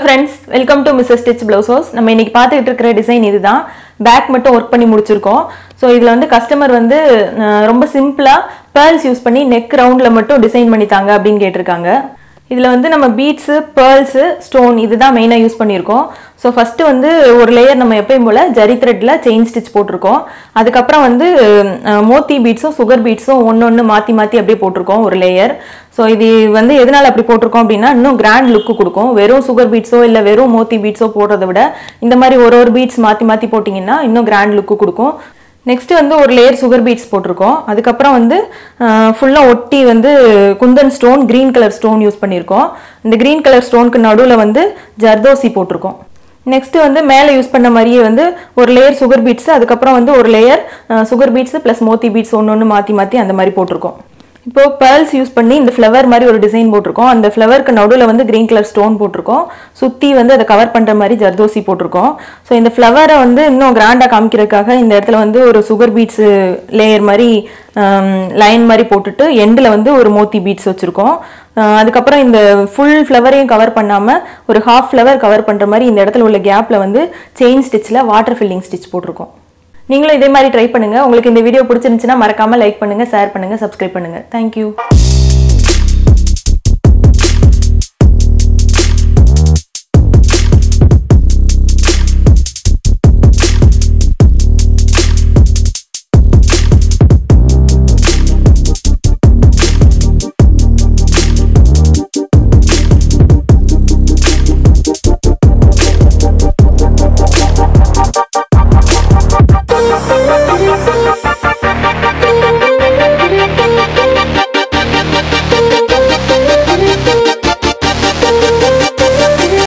friends welcome to Mrs Stitch blouses நம்ம இன்னைக்கு பார்த்துக்கிட்டு இருக்கிற டிசைன் இதுதான் பேக் மட்டும் ஒர்க் பண்ணி முடிச்சிருக்கோம் ஸோ இதில் வந்து கஸ்டமர் வந்து அஹ், ரொம்ப சிம்பிளாக பேர்ல்ஸ் யூஸ் பண்ணி நெக் ரவுண்டில் மட்டும் டிசைன் பண்ணி தாங்க அப்படின்னு கேட்டிருக்காங்க இதில் வந்து நம்ம பீட்ஸு பேர்ல்ஸு ஸ்டோன் இதுதான் மெயினாக யூஸ் பண்ணியிருக்கோம் ஸோ ஃபஸ்ட்டு வந்து ஒரு லேயர் நம்ம எப்பயும் போல் ஜரி த்ரெட்டில் செயின் ஸ்டிச் போட்டிருக்கோம் அதுக்கப்புறம் வந்து அஹ், மோத்தி பீட்ஸும் சுகர் பீட்ஸும் ஒன்று ஒன்று மாற்றி மாற்றி அப்படியே போட்டிருக்கோம் ஒரு லேயர் ஸோ இது வந்து எதனால் அப்படி போட்டிருக்கோம் அப்படின்னா இன்னும் கிராண்ட் லுக்கு கொடுக்கும் வெறும் சுகர் பீட்ஸோ இல்லை வெறும் மோத்தி பீட்ஸோ போடுறதை விட இந்த மாதிரி ஒரு ஒரு பீட்ஸ் மாற்றி மாற்றி போட்டிங்கன்னா இன்னும் கிராண்ட் லுக்கு கொடுக்கும் நெக்ஸ்ட் வந்து ஒரு லேயர் சுகர் பீட்ஸ் போட்டிருக்கோம் அதுக்கப்புறம் வந்து ஃபுல்லாக ஒட்டி வந்து kundan stone green colour stone use பண்ணியிருக்கோம் இந்த க்ரீன் கலர் ஸ்டோனுக்கு நடுவில் வந்து ஜர்தோசி போட்டிருக்கோம் நெக்ஸ்ட் வந்து மேலே யூஸ் பண்ண மாதிரியே வந்து ஒரு லேயர் சுகர் பீட்ஸ் அதுக்கப்புறம் வந்து ஒரு layer sugar beads plus moti beads ஒன்று ஒன்று மாற்றி மாற்றி அந்த மாதிரி போட்டிருக்கோம் இப்போ பேர்ல்ஸ் யூஸ் பண்ணி இந்த ஃப்ளவர் மாதிரி ஒரு டிசைன் போட்டிருக்கோம் அந்த ஃப்ளவருக்கு நடுவில் வந்து கிரீன் கலர் ஸ்டோன் போட்டிருக்கோம் சுற்றி வந்து அதை கவர் பண்ணுற மாதிரி ஜர்தோசி போட்டிருக்கோம் ஸோ இந்த ஃப்ளவரை வந்து இன்னும் கிராண்டாக காமிக்கிறதுக்காக இந்த இடத்துல வந்து ஒரு சுகர் பீட்ஸ் லேயர் மாதிரி லைன் மாதிரி போட்டுட்டு எண்டில் வந்து ஒரு மோத்தி பீட்ஸ் வச்சுருக்கோம் அதுக்கப்புறம் இந்த ஃபுல் ஃப்ளவரையும் கவர் பண்ணாமல் ஒரு ஹாஃப் ஃப்ளவர் கவர் பண்ணுற மாதிரி இந்த இடத்துல உள்ள கேப்பில் வந்து செயின் ஸ்டிச்சில் வாட்டர் ஃபில்லிங் ஸ்டிச் போட்டிருக்கோம் நீங்களும் இதே மாதிரி ட்ரை பண்ணுங்க உங்களுக்கு இந்த வீடியோ பிடிச்சிருந்துச்சுன்னா மறக்காம லைக் பண்ணுங்க ஷேர் பண்ணுங்க சப்ஸ்கிரைப் பண்ணுங்க தேங்க்யூ